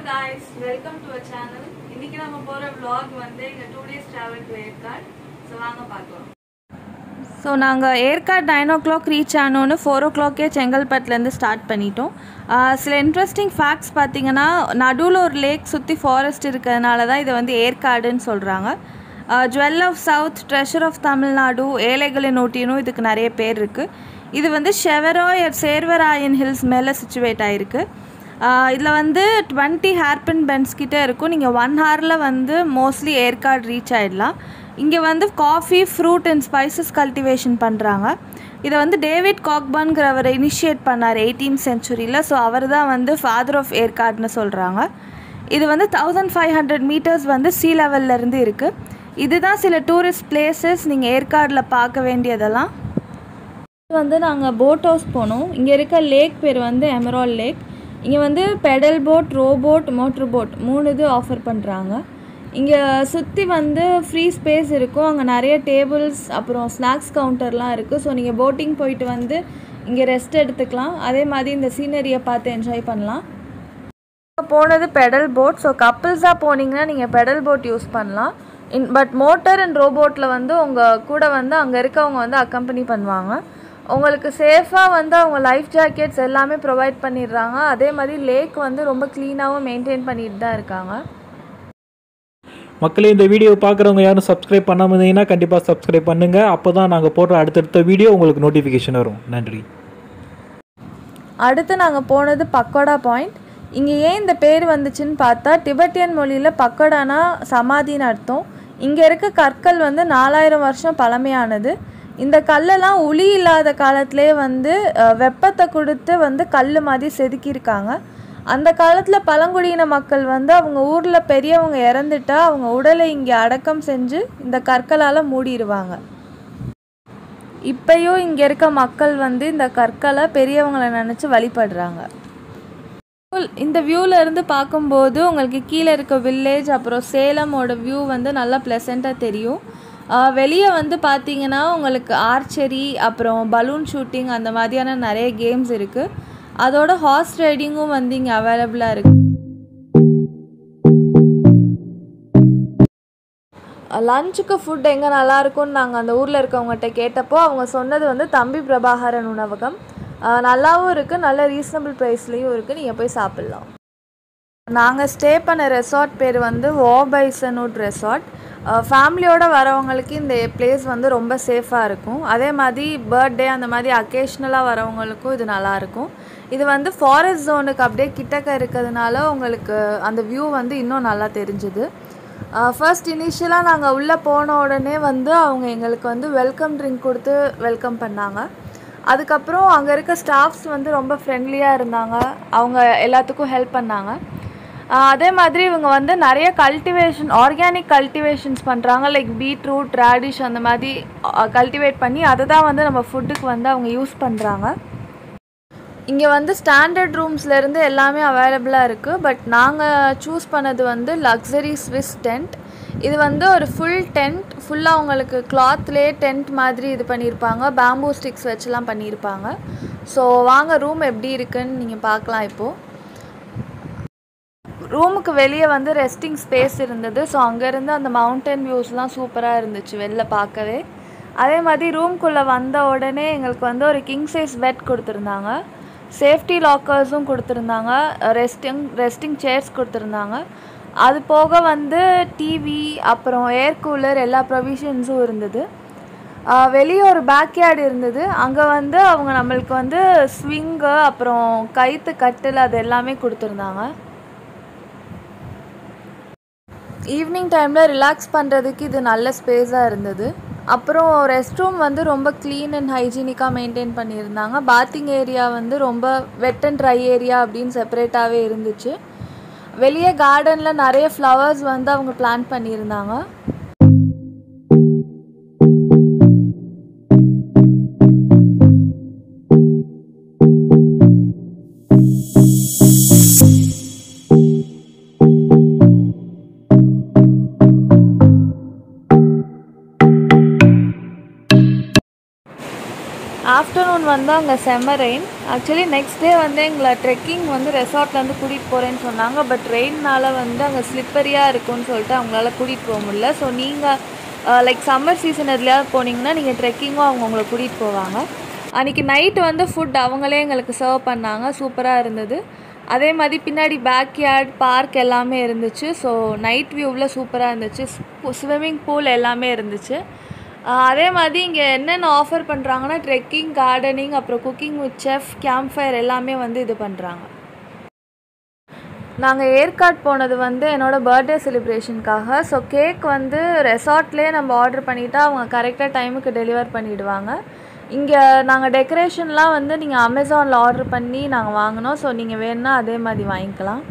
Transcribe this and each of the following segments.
guys welcome to a channel இன்னைக்கு நம்ம போற vlog வந்து எங்க two days travel to Yercaud so வாங்க பார்க்கலாம் ஸோ நாங்கள் Yercaud nine o'clock reach ஆனோன்னு ஃபோர் ஓ கிளாக்கே செங்கல்பட்டுலேருந்து ஸ்டார்ட் பண்ணிட்டோம் ஆஹ் சில இன்ட்ரெஸ்டிங் ஃபேக்ட்ஸ் பார்த்தீங்கன்னா நடுவில் ஒரு லேக் சுற்றி ஃபாரஸ்ட் இருக்கிறதுனால தான் இதை வந்து ஏற்காடுன்னு சொல்கிறாங்க jewel of south treasure of Tamil Nadu ஏழைகளின் ஊட்டினும் இதுக்கு நிறைய பேர் இருக்குது இது வந்து ஷெவராய் சேர்வராயன் ஹில்ஸ் மேலே சுச்சுவேட் ஆகிருக்கு இதில் வந்து டுவெண்ட்டி ஹேர்பின் பென்ஸ் கிட்டே இருக்கும் நீங்கள் ஒன் ஹவரில் வந்து மோஸ்ட்லி ஏற்காடு ரீச் ஆகிடலாம் இங்கே வந்து coffee fruit and spices cultivation பண்ணுறாங்க இதை வந்து டேவிட் காக்பன்கிறவர் இனிஷியேட் பண்ணார் எயிட்டீன் சென்ச்சுரியில் ஸோ அவர் தான் வந்து ஃபாதர் ஆஃப் ஏற்காடுன்னு சொல்கிறாங்க இது வந்து தௌசண்ட் ஃபைவ் ஹண்ட்ரட் மீட்டர்ஸ் வந்து சீ லெவல்லேருந்து இருக்குது இதுதான் சில டூரிஸ்ட் பிளேசஸ் நீங்கள் ஏற்காடில் பார்க்க வேண்டியதெல்லாம் வந்து நாங்கள் போட் ஹவுஸ் போனோம் இங்கே இருக்க லேக் பேர் வந்து எமரால் லேக் இங்கே வந்து pedal boat row boat motor boat மூணு இது ஆஃபர் பண்ணுறாங்க இங்கே சுற்றி வந்து ஃப்ரீ ஸ்பேஸ் இருக்கும் அங்கே நிறைய டேபிள்ஸ் அப்புறம் ஸ்நாக்ஸ் கவுண்டர்லாம் இருக்குது ஸோ நீங்கள் போட்டிங் போயிட்டு வந்து இங்கே ரெஸ்ட் எடுத்துக்கலாம் அதே மாதிரி இந்த சீனரியை பார்த்து என்ஜாய் பண்ணலாம் போனது பெடல் போட் ஸோ கப்புள்ஸாக போனீங்கன்னா நீங்கள் பெடல் போட் யூஸ் பண்ணலாம் இன் பட் மோட்டர் அண்ட் ரோபோட்டில் வந்து உங்கள் கூட வந்து அங்கே இருக்கவங்க வந்து அக்கம்பனி பண்ணுவாங்க உங்களுக்கு சேஃபாக வந்து அவங்க லைஃப் ஜாக்கெட்ஸ் எல்லாமே ப்ரொவைட் பண்ணிடுறாங்க அதே மாதிரி லேக் வந்து ரொம்ப க்ளீனாகவும் மெயின்டைன் பண்ணிட்டு தான் இருக்காங்க மக்களே இந்த வீடியோ பார்க்குறவங்க யாரும் சப்ஸ்கிரைப் பண்ணாமல் இருந்தீங்கன்னா கண்டிப்பாக சப்ஸ்கிரைப் பண்ணுங்கள் அப்போ தான் நாங்கள் போடுற அடுத்தடுத்த வீடியோ உங்களுக்கு நோட்டிஃபிகேஷன் வரும் நன்றி அடுத்து நாங்கள் போனது பக்கோடா பாயிண்ட் இங்கே ஏன் இந்த பேர் வந்துச்சுன்னு பார்த்தா டிபெட்டியன் மொழியில் பக்கோடானா சமாதின்னு அர்த்தம் இங்கே இருக்க கற்கள் வந்து நாலாயிரம் வருஷம் பழமையானது இந்த கல்லெல்லாம் உளி இல்லாத காலத்திலே வந்து அஹ், வெப்பத்தை கொடுத்து வந்து கல் மாதிரி செதுக்கியிருக்காங்க அந்த காலத்தில் பழங்குடியின மக்கள் வந்து அவங்க ஊரில் பெரியவங்க இறந்துட்டா அவங்க உடலை இங்கே அடக்கம் செஞ்சு இந்த கற்களால் மூடிடுவாங்க இப்பயும் இங்கே இருக்க மக்கள் வந்து இந்த கற்களை பெரியவங்களை நினச்சி வழிபடுறாங்க இந்த வியூவில் இருந்து பார்க்கும்போது உங்களுக்கு கீழே இருக்க வில்லேஜ் அப்புறம் சேலமோட வியூ வந்து நல்லா ப்ளசண்ட்டாக தெரியும் வெளியே வந்து பார்த்தீங்கன்னா உங்களுக்கு ஆர்ச்சரி அப்புறம் பலூன் ஷூட்டிங் அந்த மாதிரியான நிறைய கேம்ஸ் இருக்குது அதோட ஹார்ஸ் ரைடிங்கும் வந்து இங்கே அவைலபிளாக இருக்குது லஞ்சுக்கு ஃபுட் எங்கே நல்லா இருக்கும்னு நாங்கள் அந்த ஊரில் இருக்கவங்ககிட்ட கேட்டப்போ அவங்க சொன்னது வந்து தம்பி பிரபாகரன் உணவகம் அஹ் நல்லாவும் இருக்குது நல்ல ரீசனபிள் ப்ரைஸ்லேயும் இருக்குது நீங்கள் போய் சாப்பிட்லாம் நாங்கள் ஸ்டே பண்ண ரெசார்ட் பேர் வந்து ஓபைசனூட் ரெசார்ட் ஃபேமிலியோடு வரவங்களுக்கு இந்த பிளேஸ் வந்து ரொம்ப சேஃபாக இருக்கும் அதே மாதிரி பர்த்டே அந்த மாதிரி அக்கேஷ்னலாக வரவங்களுக்கும் இது நல்லாயிருக்கும் இது வந்து ஃபாரஸ்ட் ஜோனுக்கு அப்படியே கிட்டக்க இருக்கிறதுனால உங்களுக்கு அந்த வியூ வந்து இன்னும் நல்லா தெரிஞ்சுது ஃபர்ஸ்ட் இனிஷியலாக நாங்கள் உள்ளே போன உடனே வந்து அவங்க எங்களுக்கு வந்து வெல்கம் ட்ரிங்க் கொடுத்து வெல்கம் பண்ணாங்க அதுக்கப்புறம் அங்கே இருக்க ஸ்டாஃப்ஸ் வந்து ரொம்ப ஃப்ரெண்ட்லியாக இருந்தாங்க அவங்க எல்லாத்துக்கும் ஹெல்ப் பண்ணாங்க ஆஹ் அதே மாதிரி இவங்க வந்து நிறைய கல்டிவேஷன் ஆர்கானிக் கல்டிவேஷன்ஸ் பண்ணுறாங்க லைக் பீட்ரூட் ரேடிஷ் அந்த மாதிரி கல்டிவேட் பண்ணி அதை தான் வந்து நம்ம ஃபுட்டுக்கு வந்து அவங்க யூஸ் பண்ணுறாங்க இங்கே வந்து ஸ்டாண்டர்ட் ரூம்ஸ்லேருந்து எல்லாமே அவைலபிளாக இருக்குது பட் நாங்கள் சூஸ் பண்ணது வந்து லக்ஸரி ஸ்விஸ் டென்ட் இது வந்து ஒரு ஃபுல் டென்ட் ஃபுல்லாக உங்களுக்கு கிளாத்லேயே டென்ட் மாதிரி இது பண்ணியிருப்பாங்க பேம்பூ ஸ்டிக்ஸ் வச்சுலாம் பண்ணியிருப்பாங்க ஸோ வாங்க ரூம் எப்படி இருக்குன்னு நீங்கள் பார்க்கலாம் இப்போது ரூமுக்கு வெளியே வந்து ரெஸ்டிங் ஸ்பேஸ் இருந்தது ஸோ அங்கேருந்து அந்த மவுண்டன் வியூஸ்லாம் சூப்பராக இருந்துச்சு வெளில பார்க்கவே அதே மாதிரி ரூம்குள்ளே வந்த உடனே எங்களுக்கு வந்து ஒரு கிங் சைஸ் பெட் கொடுத்துருந்தாங்க சேஃப்டி லாக்கர்ஸும் கொடுத்துருந்தாங்க ரெஸ்டிங் ரெஸ்டிங் சேர்ஸ் கொடுத்துருந்தாங்க அது போக வந்து டிவி அப்புறம் ஏர் கூலர் எல்லா ப்ரொவிஷன்ஸும் இருந்தது ஆஹ் வெளியே ஒரு பேக்யார்டு இருந்தது அங்கே வந்து அவங்க நம்மளுக்கு வந்து ஸ்விங்கு அப்புறம் கைத்து கட்டில் அது எல்லாமே கொடுத்துருந்தாங்க ஈவினிங் டைமில் ரிலாக்ஸ் பண்ணுறதுக்கு இது நல்ல ஸ்பேஸாக இருந்தது அப்புறம் ரெஸ்ட் ரூம் வந்து ரொம்ப க்ளீன் அண்ட் ஹைஜீனிக்காக மெயின்டைன் பண்ணியிருந்தாங்க பாத்திங் ஏரியா வந்து ரொம்ப வெட் அண்ட் ட்ரை ஏரியா அப்படின்னு செப்பரேட்டாகவே இருந்துச்சு வெளியே கார்டனில் நிறைய ஃப்ளவர்ஸ் வந்து அவங்க பிளான் பண்ணியிருந்தாங்க ஆஃப்டர்நூன் வந்து அங்கே செம்ம ரெயின் ஆக்சுவலி நெக்ஸ்ட் டே வந்து எங்களை ட்ரெக்கிங் வந்து ரெசார்ட்லேருந்து கூட்டிகிட்டு போகிறேன்னு சொன்னாங்க பட் ரெயின்னால வந்து அங்கே ஸ்லிப்பரியாக இருக்கும்னு சொல்லிட்டு அவங்களால கூட்டிகிட்டு போக முடியல ஸோ நீங்கள் லைக் சம்மர் சீசன் எதுலையாவது போனீங்கன்னா நீங்கள் ட்ரெக்கிங்கும் அவங்க உங்களை கூட்டிகிட்டு போவாங்க அன்றைக்கி நைட்டு வந்து ஃபுட் அவங்களே எங்களுக்கு சர்வ் பண்ணாங்க சூப்பராக இருந்தது அதே மாதிரி பின்னாடி பேக்யார்ட் பார்க் எல்லாமே இருந்துச்சு ஸோ நைட் வியூவில் சூப்பராக இருந்துச்சு ஸ்விம்மிங் பூல் எல்லாமே இருந்துச்சு ஆஹ் அதே மாதிரி இங்கே என்னென்ன ஆஃபர் பண்ணுறாங்கன்னா ட்ரெக்கிங் கார்டனிங் அப்புறம் cooking with chef camp fire எல்லாமே வந்து இது பண்ணுறாங்க நாங்கள் ஏற்காடு போனது வந்து என்னோடய பர்த்டே செலிப்ரேஷனுக்காக ஸோ கேக் வந்து ரெசார்ட்லேயே நம்ம ஆர்டர் பண்ணிட்டா அவங்க கரெக்டாக டைமுக்கு டெலிவர் பண்ணிவிடுவாங்க இங்கே நாங்கள் டெக்கரேஷன்லாம் வந்து நீங்கள் அமேசானில் ஆர்டர் பண்ணி நாங்கள் வாங்கினோம் ஸோ நீங்கள் வேணுன்னா அதே மாதிரி வாங்கிக்கலாம்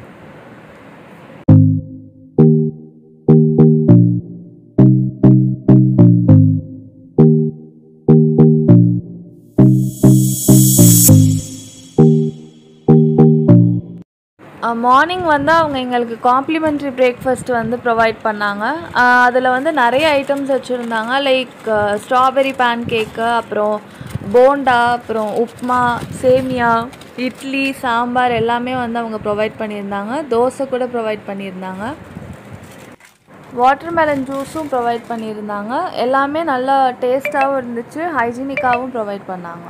மார்னிங் வந்து அவங்க எங்களுக்கு காம்ப்ளிமெண்ட்ரி பிரேக்ஃபாஸ்ட் வந்து ப்ரொவைட் பண்ணாங்க அதில் வந்து நிறைய ஐட்டம்ஸ் வச்சுருந்தாங்க லைக் ஸ்ட்ராபெரி பேன் கேக்கு அப்புறம் போண்டா அப்புறம் உப்மா சேமியா இட்லி சாம்பார் எல்லாமே வந்து அவங்க ப்ரொவைட் பண்ணியிருந்தாங்க தோசை கூட ப்ரொவைட் பண்ணியிருந்தாங்க வாட்டர்மெலன் ஜூஸும் ப்ரொவைட் பண்ணியிருந்தாங்க எல்லாமே நல்லா டேஸ்ட்டாகவும் இருந்துச்சு ஹைஜீனிக்காகவும் ப்ரொவைட் பண்ணாங்க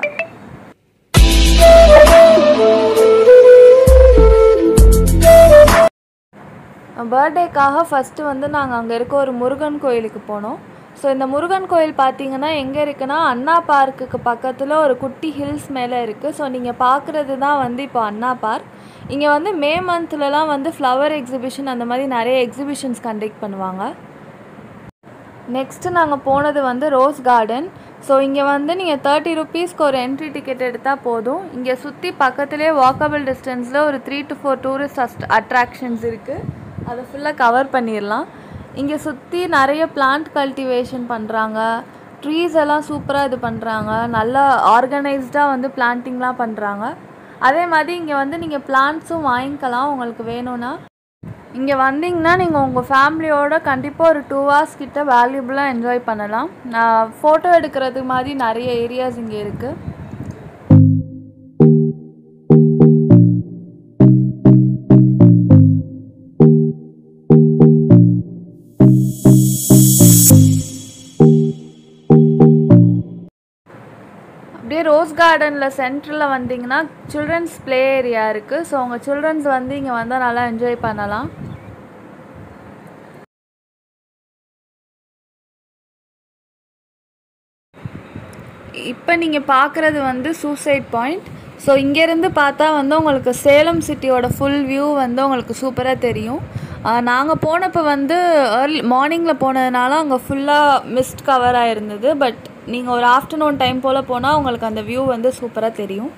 பர்த்டேக்காக ஃபஸ்ட்டு வந்து நாங்கள் அங்கே இருக்க ஒரு முருகன் கோயிலுக்கு போனோம் ஸோ இந்த முருகன் கோயில் பார்த்தீங்கன்னா எங்கே இருக்குன்னா அண்ணா பார்க்குக்கு பக்கத்தில் ஒரு குட்டி ஹில்ஸ் மேலே இருக்குது ஸோ நீங்கள் பார்க்குறது தான் வந்து இப்போ அண்ணா பார்க் இங்கே வந்து மே மந்த்லலாம் வந்து ஃப்ளவர் எக்ஸிபிஷன் அந்த மாதிரி நிறைய எக்ஸிபிஷன்ஸ் கண்டக்ட் பண்ணுவாங்க நெக்ஸ்ட்டு நாங்கள் போனது வந்து ரோஸ் கார்டன் ஸோ இங்கே வந்து நீங்கள் தேர்ட்டி ருபீஸ்க்கு ஒரு என்ட்ரி டிக்கெட் எடுத்தால் போதும் இங்கே சுற்றி பக்கத்துலேயே வாக்கபிள் டிஸ்டன்ஸில் ஒரு த்ரீ டு ஃபோர் டூரிஸ்ட் அஸ்ட் அட்ராக்ஷன்ஸ் இருக்குது அதை ஃபுல்லாக கவர் பண்ணிடலாம் இங்கே சுற்றி நிறைய பிளான்ட் கல்டிவேஷன் பண்ணுறாங்க ட்ரீஸ் எல்லாம் சூப்பராக இது பண்ணுறாங்க நல்லா ஆர்கனைஸ்டாக வந்து பிளான்ட்டிங்லாம் பண்ணுறாங்க அதே மாதிரி இங்கே வந்து நீங்கள் பிளான்ட்ஸும் வாங்கிக்கலாம் உங்களுக்கு வேணும்னா இங்கே வந்தீங்கன்னா நீங்கள் உங்கள் ஃபேமிலியோட கண்டிப்பாக ஒரு டூ ஹவர்ஸ் கிட்ட வேல்யூபுளாக என்ஜாய் பண்ணலாம் நான் ஃபோட்டோ எடுக்கிறது மாதிரி நிறைய ஏரியாஸ் இங்கே இருக்குது அப்படியே ரோஸ் கார்டனில் சென்டரில் வந்தீங்கன்னா சில்ட்ரன்ஸ் ப்ளே ஏரியா இருக்குது ஸோ உங்கள் சில்ட்ரன்ஸ் வந்து இங்கே வந்தால் நல்லா என்ஜாய் பண்ணலாம் இப்போ நீங்கள் பார்க்குறது வந்து சூசைட் பாயிண்ட் ஸோ இங்கேருந்து பார்த்தா வந்து உங்களுக்கு சேலம் சிட்டியோட ஃபுல் வியூ வந்து உங்களுக்கு சூப்பராக தெரியும் நாங்கள் போனப்போ வந்து ஏர்லி மார்னிங்கில் போனதுனால அங்கே ஃபுல்லாக மிஸ்ட் கவர் ஆகிருந்தது பட் நீங்கள் ஒரு ஆஃப்டர்நூன் டைம் போல் போனால் உங்களுக்கு அந்த வியூ வந்து சூப்பராக தெரியும்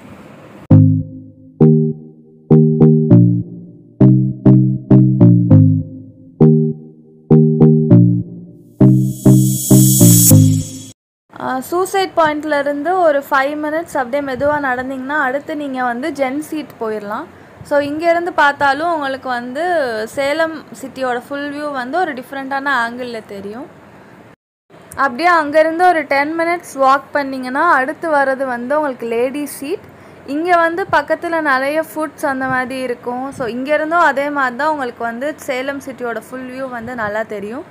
சூசைட் பாயிண்ட்லேருந்து ஒரு ஃபைவ் மினிட்ஸ் அப்படியே மெதுவாக நடந்தீங்கன்னா அடுத்து நீங்கள் வந்து ஜென் சீட் போயிடலாம் ஸோ இங்கேருந்து பார்த்தாலும் உங்களுக்கு வந்து சேலம் சிட்டியோட ஃபுல் வியூ வந்து ஒரு டிஃப்ரெண்ட்டான ஆங்கிளில் தெரியும் அப்படியே அங்கேருந்து ஒரு டென் மினிட்ஸ் வாக் பண்ணிங்கன்னா அடுத்து வர்றது வந்து உங்களுக்கு லேடிஸ் சீட் இங்கே வந்து பக்கத்தில் நிறைய ஃபுட்ஸ் அந்த மாதிரி இருக்கும் ஸோ இங்கேருந்தும் அதே மாதிரி தான் உங்களுக்கு வந்து சேலம் சிட்டியோட ஃபுல் வியூ வந்து நல்லா தெரியும்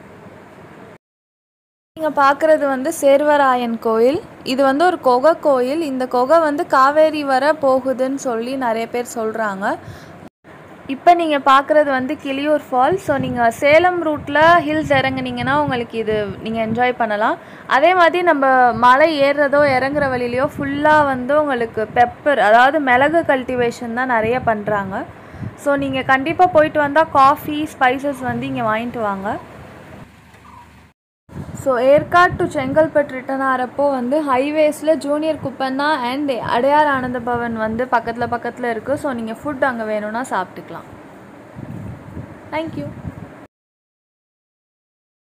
நீங்கள் பார்க்குறது வந்து சேர்வராயன் கோயில் இது வந்து ஒரு கொகை கோயில் இந்த கொகை வந்து காவேரி வர போகுதுன்னு சொல்லி நிறைய பேர் சொல்கிறாங்க இப்போ நீங்கள் பார்க்குறது வந்து கிளியூர் ஃபால்ஸ் ஸோ நீங்கள் சேலம் ரூட்டில் ஹில்ஸ் இறங்குனீங்கன்னா உங்களுக்கு இது நீங்கள் என்ஜாய் பண்ணலாம் அதே மாதிரி நம்ம மலை ஏறுறதோ இறங்குற வழியிலையோ ஃபுல்லாக வந்து உங்களுக்கு பெப்பர் அதாவது மிளகு கல்டிவேஷன் தான் நிறைய பண்ணுறாங்க ஸோ நீங்கள் கண்டிப்பாக போயிட்டு வந்தால் காஃபி ஸ்பைசஸ் வந்து இங்கே வாங்கிட்டு வாங்க so Yercaud to Chengalpattu return ஆகிறப்போ வந்து ஹைவேஸில் ஜூனியர் குப்பண்ணா அண்ட் அடையார் ஆனந்த பவன் வந்து பக்கத்தில் பக்கத்தில் இருக்குது ஸோ நீங்கள் ஃபுட் அங்கே வேணும்னா சாப்பிட்டுக்கலாம் தேங்க்யூ